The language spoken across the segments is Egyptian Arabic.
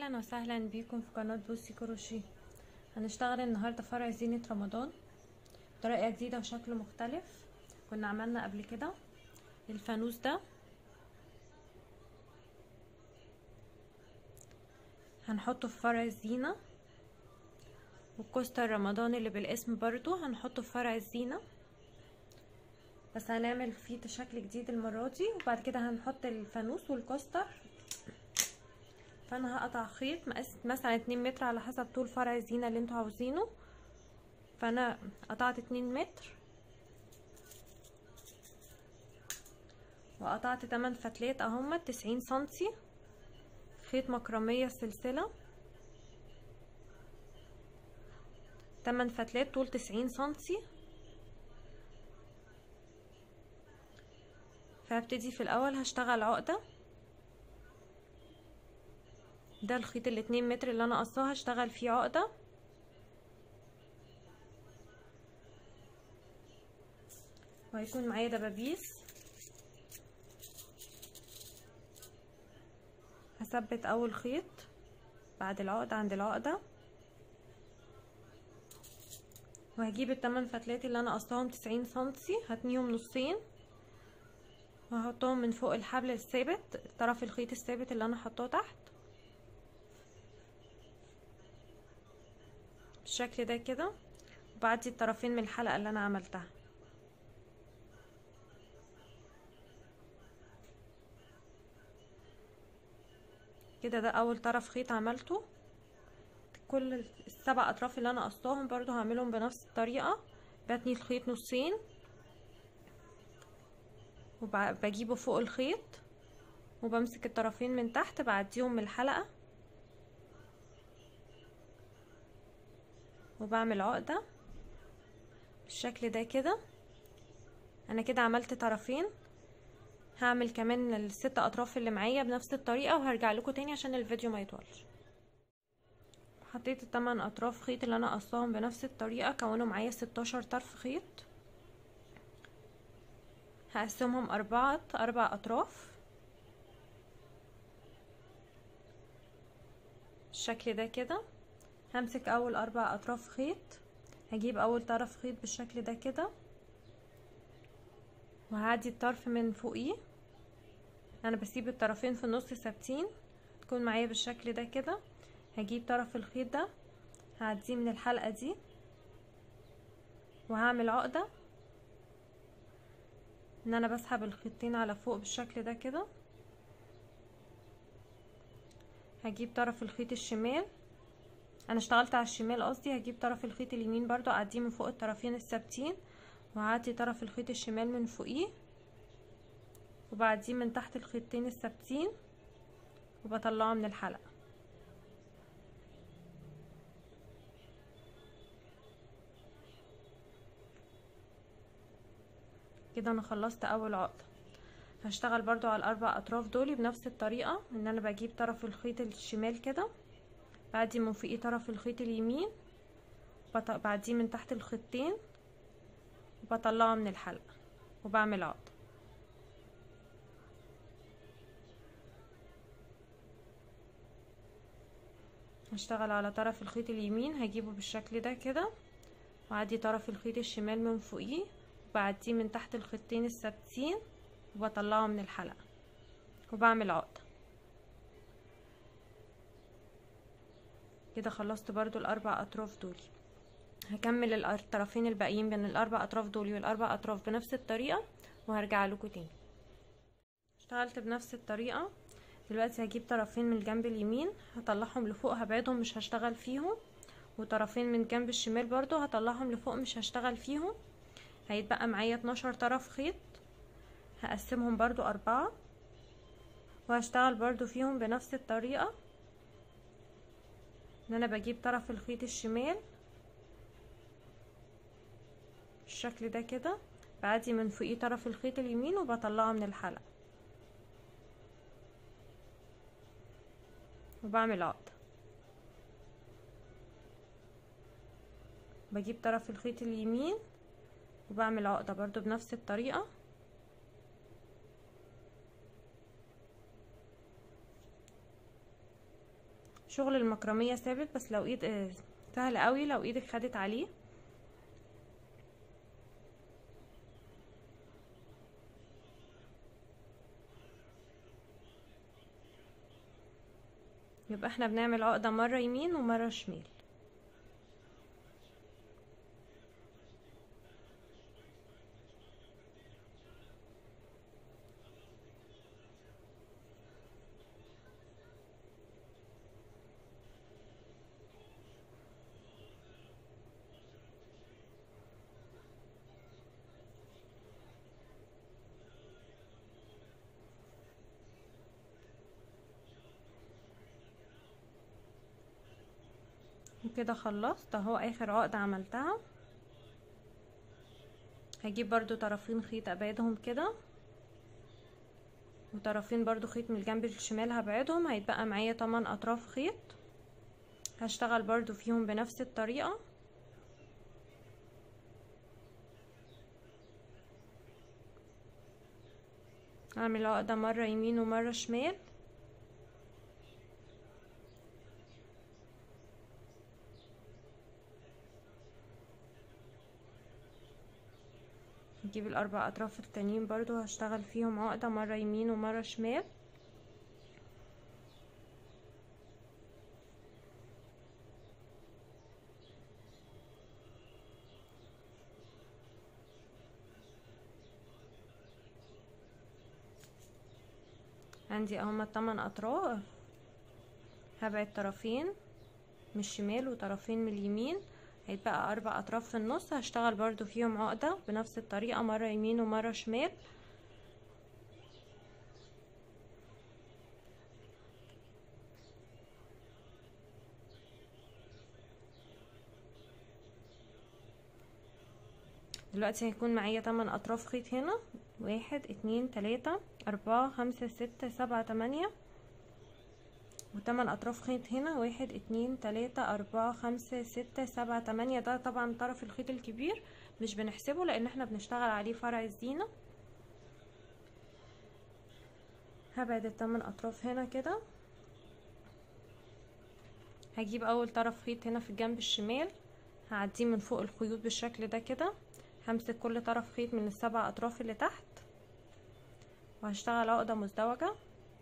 اهلا وسهلا بيكم في قناة بوسي كروشيه هنشتغل النهاردة فرع زينة رمضان بطريقة جديدة وشكل مختلف كنا عملنا قبل كده الفانوس ده هنحطه في فرع الزينة والكوستر رمضان اللي بالاسم برضو هنحطه في فرع الزينة بس هنعمل فيه شكل جديد المرة دي وبعد كده هنحط الفانوس والكوستر فانا هقطع خيط مقاس مثلا اتنين متر على حسب طول فرع الزينة اللي انتوا عاوزينه فانا قطعت اتنين متر وقطعت تمن فتلات اهما تسعين سنتي خيط مكرمية سلسلة تمن فتلات طول تسعين سنتي فهبتدي في الاول هشتغل عقده ده الخيط الاتنين متر اللي انا قصاه هشتغل فيه عقدة وهيكون معايا دبابيس هثبت اول خيط بعد العقدة عند العقدة وهجيب التمن فتلات اللي انا قصاهم تسعين سنتي هتنيهم نصين وهحطهم من فوق الحبل الثابت طرف الخيط الثابت اللي انا حطاه تحت بالشكل ده كده وبعدي الطرفين من الحلقة اللي انا عملتها كده ده اول طرف خيط عملته كل السبع اطراف اللي انا قصاهم برضو هعملهم بنفس الطريقة بتني الخيط نصين وبجيبه فوق الخيط وبمسك الطرفين من تحت بعديهم من الحلقة وبعمل عقدة بالشكل ده كده انا كده عملت طرفين هعمل كمان الست اطراف اللي معايا بنفس الطريقة وهرجع لكم تاني عشان الفيديو ما يطولش حطيت التمن اطراف خيط اللي انا قصاهم بنفس الطريقة كونوا معايا ستاشر طرف خيط هقسمهم اربعة اربع اطراف بالشكل ده كده همسك اول اربع اطراف خيط هجيب اول طرف خيط بالشكل ده كده وهعدي الطرف من فوقيه انا بسيب الطرفين في النص ثابتين تكون معايا بالشكل ده كده هجيب طرف الخيط ده هعديه من الحلقة دي وهعمل عقدة ان انا بسحب الخيطين على فوق بالشكل ده كده هجيب طرف الخيط الشمال انا اشتغلت على الشمال قصدي هجيب طرف الخيط اليمين برضو اعديه من فوق الطرفين الثابتين وهعدي طرف الخيط الشمال من فوقيه وبعديه من تحت الخيطين الثابتين وبطلعه من الحلقة كده انا خلصت اول عقدة هشتغل برضو على الاربع اطراف دول بنفس الطريقة ان انا بجيب طرف الخيط الشمال كده بعدي من فوقيه طرف الخيط اليمين بعديه من تحت الخيطين وبطلعه من الحلقة وبعمل عقدة هشتغل على طرف الخيط اليمين هجيبه بالشكل ده كده وعدي طرف الخيط الشمال من فوقيه وبعديه من تحت الخيطين الثابتين وبطلعه من الحلقة وبعمل عقدة كده خلصت برضو الاربع اطراف دول هكمل الطرفين الباقيين بين الاربع اطراف دول والاربع اطراف بنفس الطريقه وهرجع لكم تاني اشتغلت بنفس الطريقه دلوقتي هجيب طرفين من الجنب اليمين هطلعهم لفوق هبعدهم مش هشتغل فيهم وطرفين من جنب الشمال برضو هطلعهم لفوق مش هشتغل فيهم هيتبقى معايا 12 طرف خيط هقسمهم برضو اربعة وهشتغل برضو فيهم بنفس الطريقه ان انا بجيب طرف الخيط الشمال بالشكل ده كده بعدي من فوقيه طرف الخيط اليمين وبطلعه من الحلقة وبعمل عقدة بجيب طرف الخيط اليمين وبعمل عقدة برضو بنفس الطريقة شغل المكرمية ثابت بس لو ايد آه، سهل قوي لو ايدك خدت عليه يبقى احنا بنعمل عقدة مرة يمين ومرة شمال وكده خلصت اهو اخر عقدة عملتها هجيب برضو طرفين خيط ابعدهم كده وطرفين برضو خيط من الجنب الشمال هبعدهم هيتبقى معايا 8 اطراف خيط هشتغل برضو فيهم بنفس الطريقة اعمل عقدة مرة يمين ومرة شمال هجيب الاربع اطراف التانيين برضو هشتغل فيهم عقدة مرة يمين ومرة شمال عندي اهما التمن اطراف هبعد طرفين من الشمال وطرفين من اليمين هيتبقى اربع اطراف في النص هشتغل برضو فيهم عقدة بنفس الطريقة مرة يمين ومرة شمال دلوقتي هيكون معايا 8 اطراف خيط هنا واحد اتنين تلاتة اربعة خمسة ستة سبعة تمانية وتمن اطراف خيط هنا واحد اتنين تلاتة اربعة خمسة ستة سبعة تمانية ده طبعا طرف الخيط الكبير مش بنحسبه لان احنا بنشتغل عليه فرع الزينة هبعد التمن اطراف هنا كده هجيب اول طرف خيط هنا في الجنب الشمال هعديه من فوق الخيوط بالشكل ده كده همسك كل طرف خيط من السبع اطراف اللي تحت وهشتغل عقدة مزدوجة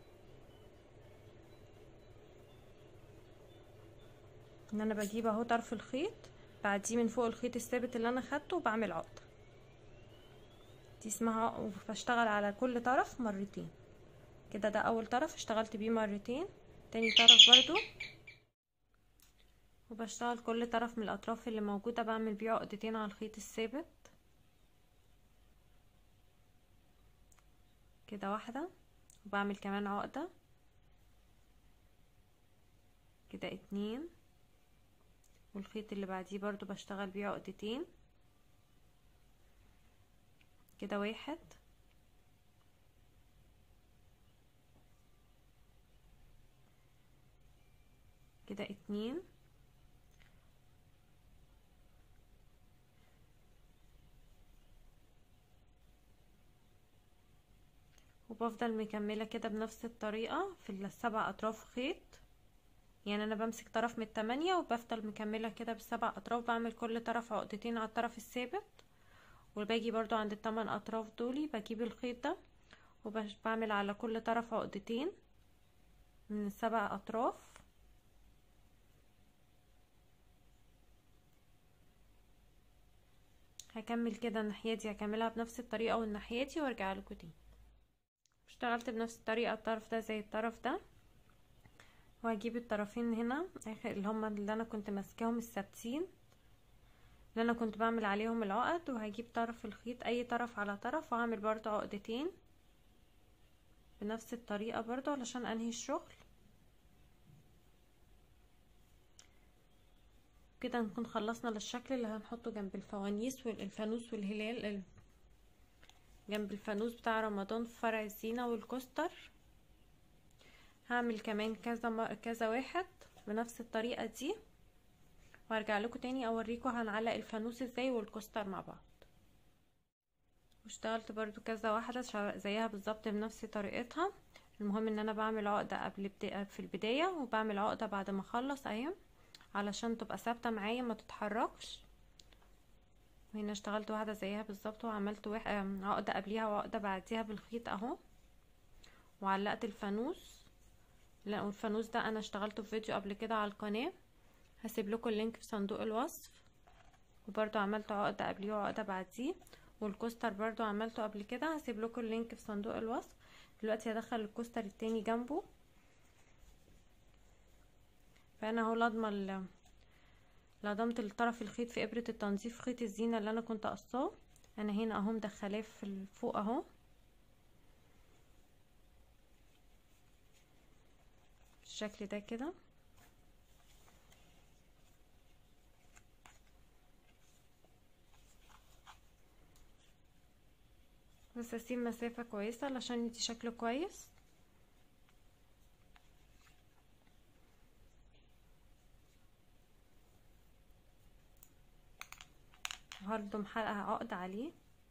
ان انا بجيب اهو طرف الخيط بعديه من فوق الخيط الثابت اللي انا خدته وبعمل عقدة دي اسمها بشتغل على كل طرف مرتين كده ده اول طرف اشتغلت بيه مرتين تاني طرف برضو وبشتغل كل طرف من الاطراف اللي موجودة بعمل بيه عقدتين على الخيط الثابت كده واحدة وبعمل كمان عقدة كده اتنين والخيط اللي بعديه برضو بشتغل بيه عقدتين كده واحد كده اتنين وبفضل مكملة كده بنفس الطريقة في السبع اطراف خيط يعني انا بمسك طرف من التمانية وبفضل مكملة كده بالسبع اطراف بعمل كل طرف عقدتين على الطرف الثابت وباجي برضو عند التمن اطراف دولي بجيب الخيط ده وبعمل على كل طرف عقدتين من السبع اطراف هكمل كده الناحية دي هكملها بنفس الطريقة والناحية دي وارجع لكم تاني اشتغلت بنفس الطريقة الطرف ده زي الطرف ده وهجيب الطرفين هنا اخر اللي هما اللي انا كنت ماسكاهم الثابتين اللي انا كنت بعمل عليهم العقد وهجيب طرف الخيط اي طرف على طرف وهعمل برضو عقدتين بنفس الطريقة برضو علشان انهي الشغل كده نكون خلصنا للشكل اللي هنحطه جنب الفوانيس والفانوس والهلال جنب الفانوس بتاع رمضان في فرع الزينة والكوستر هعمل كمان كذا م... كذا واحد بنفس الطريقة دي وارجع لكم تاني اوريكم هنعلق الفانوس ازاي والكوستر مع بعض واشتغلت برضو كذا واحدة زيها بالظبط بنفس طريقتها المهم ان انا بعمل عقدة قبل بدا في البداية وبعمل عقدة بعد ما اخلص اهي علشان تبقى ثابتة معايا ما تتحركش وهنا اشتغلت واحدة زيها بالظبط وعملت واحد عقدة قبليها وعقدة بعديها بالخيط اهو وعلقت الفانوس لا والفانوس ده انا اشتغلته في فيديو قبل كده على القناة هسيب لكم اللينك في صندوق الوصف وبرضو عملت عقدة قبليه وعقدة بعديه والكوستر برضو عملته قبل كده هسيب لكم اللينك في صندوق الوصف دلوقتي هدخل الكوستر التاني جنبه فانا اهو لضمه لضمت الطرف الخيط في ابرة التنظيف خيط الزينة اللي انا كنت قصاه انا هنا اهو مدخلاه في فوق اهو بالشكل ده كده بس اسيب مسافة كويسة علشان يدي شكل كويس هردم حلقة عقد عليه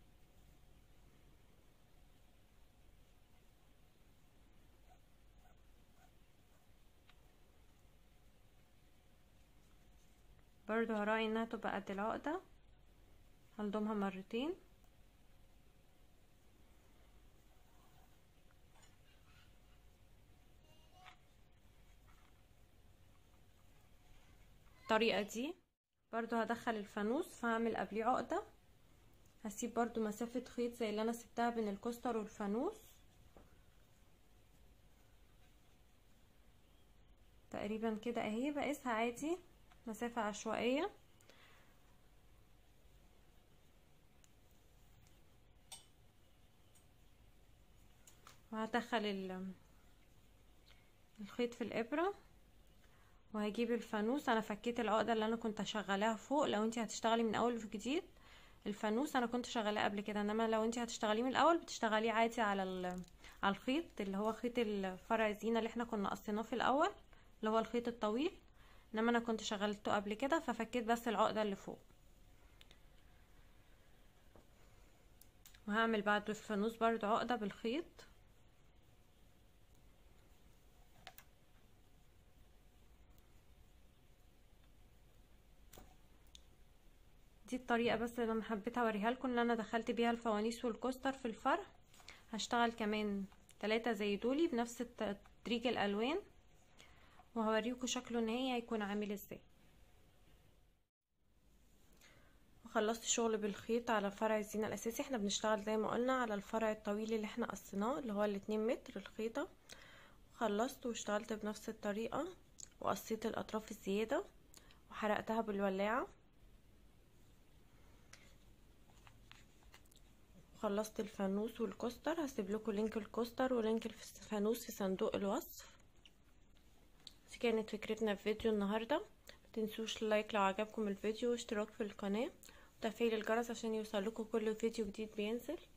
برضو هراعي انها تبقى قد العقدة هلضمها مرتين الطريقة دي برضو هدخل الفانوس فهعمل قبليه عقدة هسيب برضو مسافة خيط زي اللي انا سبتها بين الكوستر والفانوس تقريبا كده اهي بقيسها عادي مسافة عشوائية وهدخل الخيط في الابره وهجيب الفانوس انا فكيت العقده اللي انا كنت شغلاها فوق لو انت هتشتغلي من اول وجديد الفانوس انا كنت شغلاه قبل كده انما لو انت هتشتغليه من الاول بتشتغليه عادي على على الخيط اللي هو خيط الفرع الزينه اللي احنا كنا قصيناه في الاول اللي هو الخيط الطويل انما انا كنت شغلته قبل كده ففكيت بس العقده اللي فوق وهعمل بعد الفانوس برضو عقده بالخيط دي الطريقه بس اللي انا حبيت اوريها لكم اللي انا دخلت بيها الفوانيس والكوستر في الفرع هشتغل كمان ثلاثة زي دولي بنفس تدريج الالوان وهوريكم شكله النهائي هيكون عامل ازاي وخلصت شغل بالخيط على فرع الزينة الاساسي احنا بنشتغل زي ما قلنا على الفرع الطويل اللي احنا قصيناه اللي هو الاتنين متر الخيطة خلصت واشتغلت بنفس الطريقة وقصيت الاطراف الزيادة وحرقتها بالولاعة خلصت الفانوس والكوستر هسيب لكم لينك الكوستر ولينك الفانوس في صندوق الوصف دي كانت فكرتنا في فيديو النهارده متنسوش لايك لو عجبكم الفيديو واشتراك في القناه وتفعيل الجرس عشان يوصل لكم كل فيديو جديد بينزل